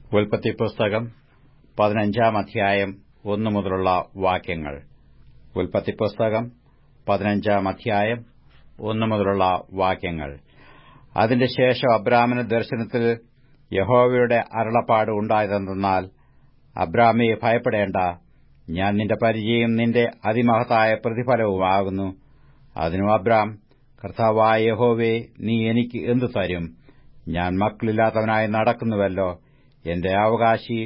ഉൽപ്പത്തി പുസ്തകം പതിനഞ്ചാം അധ്യായം ഒന്നു മുതലുള്ള വാക്യങ്ങൾ ഉൽപ്പത്തി പുസ്തകം പതിനഞ്ചാം അധ്യായം ഒന്നു മുതലുള്ള വാക്യങ്ങൾ അതിന്റെ ശേഷം അബ്രാമിന് ദർശനത്തിൽ യഹോവയുടെ അരുളപ്പാട് ഉണ്ടായതെന്നാൽ അബ്രാമയെ ഭയപ്പെടേണ്ട ഞാൻ നിന്റെ പരിചയം നിന്റെ അതിമഹത്തായ പ്രതിഫലവുമാകുന്നു അതിനു അബ്രാം കർത്താവായ യഹോവേ നീ എനിക്ക് എന്തു തരും ഞാൻ മക്കളില്ലാത്തവനായി നടക്കുന്നുവല്ലോ എന്റെ അവകാശി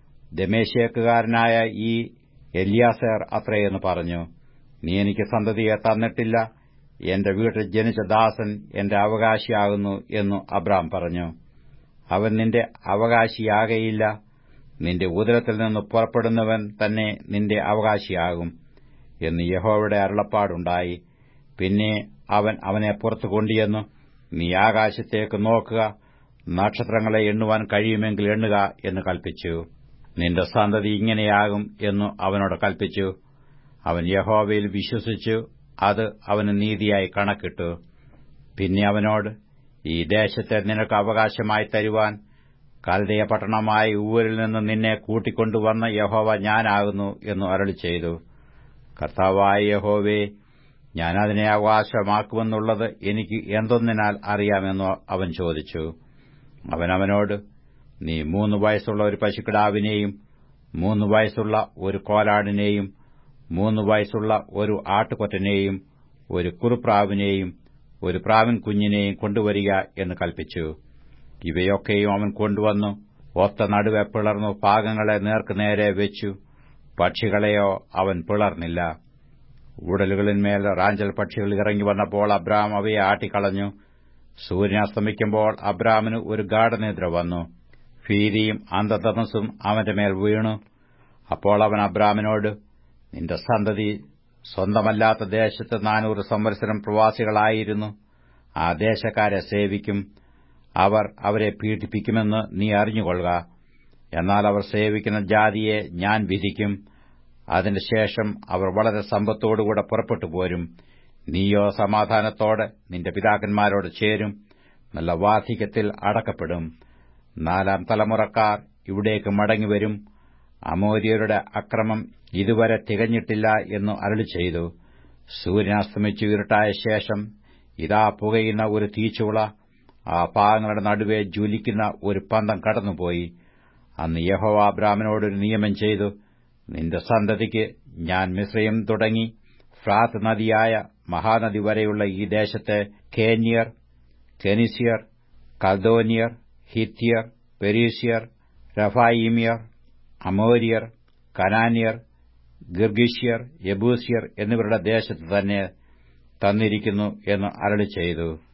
ദമേശേക്കുകാരനായ ഈ എലിയാസർ അത്രയെന്ന് പറഞ്ഞു നീ എനിക്ക് സന്തതിയെ തന്നിട്ടില്ല എന്റെ വീട്ടിൽ ജനിച്ച ദാസൻ എന്റെ അവകാശിയാകുന്നു എന്നു അബ്രാം പറഞ്ഞു അവൻ നിന്റെ അവകാശിയാകയില്ല നിന്റെ ഉദരത്തിൽ നിന്ന് പുറപ്പെടുന്നവൻ തന്നെ നിന്റെ അവകാശിയാകും എന്ന് യഹോവയുടെ അരുളപ്പാടുണ്ടായി പിന്നെ അവൻ അവനെ പുറത്തു കൊണ്ടുചെന്നു നീ ആകാശത്തേക്ക് നോക്കുക നക്ഷത്രങ്ങളെ എണ്ണുവാൻ കഴിയുമെങ്കിൽ എണ്ണുക എന്ന് കൽപ്പിച്ചു നിന്റെ സന്തതി ഇങ്ങനെയാകും എന്നു അവനോട് കൽപ്പിച്ചു അവൻ യഹോവയിൽ വിശ്വസിച്ചു അത് അവന് നീതിയായി കണക്കിട്ടു പിന്നെ അവനോട് ഈ ദേശത്തെ നിനക്ക് അവകാശമായി തരുവാൻ കൽദയ പട്ടണമായ ഊരിൽ നിന്ന് നിന്നെ കൂട്ടിക്കൊണ്ടുവന്ന യഹോവ ഞാനാകുന്നു എന്നു അരളി ചെയ്തു കർത്താവായ യഹോവേ ഞാൻ അതിനെ അവകാശമാക്കുമെന്നുള്ളത് എനിക്ക് എന്തൊന്നിനാൽ അറിയാമെന്നു അവൻ ചോദിച്ചു അവൻ അവനോട് നീ മൂന്ന് വയസ്സുള്ള ഒരു പശുക്കിടാവിനെയും മൂന്ന് വയസ്സുള്ള ഒരു കോലാടിനെയും മൂന്ന് വയസ്സുള്ള ഒരു ആട്ടുകൊറ്റനെയും ഒരു കുറുപ്രാവിനെയും ഒരു പ്രാവിൻ കുഞ്ഞിനെയും കൊണ്ടുവരിക എന്ന് കൽപ്പിച്ചു ഇവയൊക്കെയും അവൻ കൊണ്ടുവന്നു ഒത്ത നടുവെ പിളർന്നു ഭാഗങ്ങളെ നേർക്കുനേരെ വെച്ചു പക്ഷികളെയോ അവൻ പിളർന്നില്ല ഉടലുകളിന്മേൽ റാഞ്ചൽ പക്ഷികൾ ഇറങ്ങി വന്നപ്പോൾ അബ്രാം അവയെ ആട്ടിക്കളഞ്ഞു സൂര്യൻ അസ്തമിക്കുമ്പോൾ അബ്രാമിന് ഒരു ഗാഠനിദ്ര വന്നു ഭീതിയും അന്ധതമസും അവന്റെ മേൽ വീണു അപ്പോൾ അവൻ അബ്രാമിനോട് നിന്റെ സന്തതി സ്വന്തമല്ലാത്ത ദേശത്ത് നാനൂറ് സംവത്സരം പ്രവാസികളായിരുന്നു ആ ദേശക്കാരെ സേവിക്കും അവർ അവരെ പീഡിപ്പിക്കുമെന്ന് നീ അറിഞ്ഞുകൊള്ളുക എന്നാൽ അവർ സേവിക്കുന്ന ജാതിയെ ഞാൻ വിധിക്കും അതിന്റെ ശേഷം അവർ വളരെ സമ്പത്തോടുകൂടെ പുറപ്പെട്ടു പോരും നീയോ സമാധാനത്തോടെ നിന്റെ പിതാക്കന്മാരോട് ചേരും നല്ല വാർദ്ധക്യത്തിൽ അടക്കപ്പെടും നാലാം തലമുറക്കാർ ഇവിടേക്ക് മടങ്ങിവരും അമോര്യരുടെ അക്രമം ഇതുവരെ തികഞ്ഞിട്ടില്ല എന്നു അരളി ചെയ്തു സൂര്യനാസ്തമിച്ചു ഇരുട്ടായ ശേഷം ഇതാ പുകയുന്ന ഒരു തീച്ചുള ആ ഭാഗങ്ങളുടെ നടുവെ ജ്വലിക്കുന്ന ഒരു പന്തം കടന്നുപോയി അന്ന് യഹോവ അബ്രാമിനോടൊരു നിയമം ചെയ്തു നിന്റെ സന്തതിക്ക് ഞാൻ മിശ്രയം തുടങ്ങി ഫ്രാത്ത് നദിയായ മഹാനദി വരെയുള്ള ഈ ദേശത്തെ കേന്യർ കെനിസിയർ കൽദോനിയർ ഹിത്യർ പെരീഷ്യർ രഫായിമിയർ അമോരിയർ കനാനിയർ ഗിർഗിഷ്യർ യബൂസിയർ എന്നിവരുടെ ദേശത്ത് തന്നെ തന്നിരിക്കുന്നു എന്ന് അരളി ചെയ്തു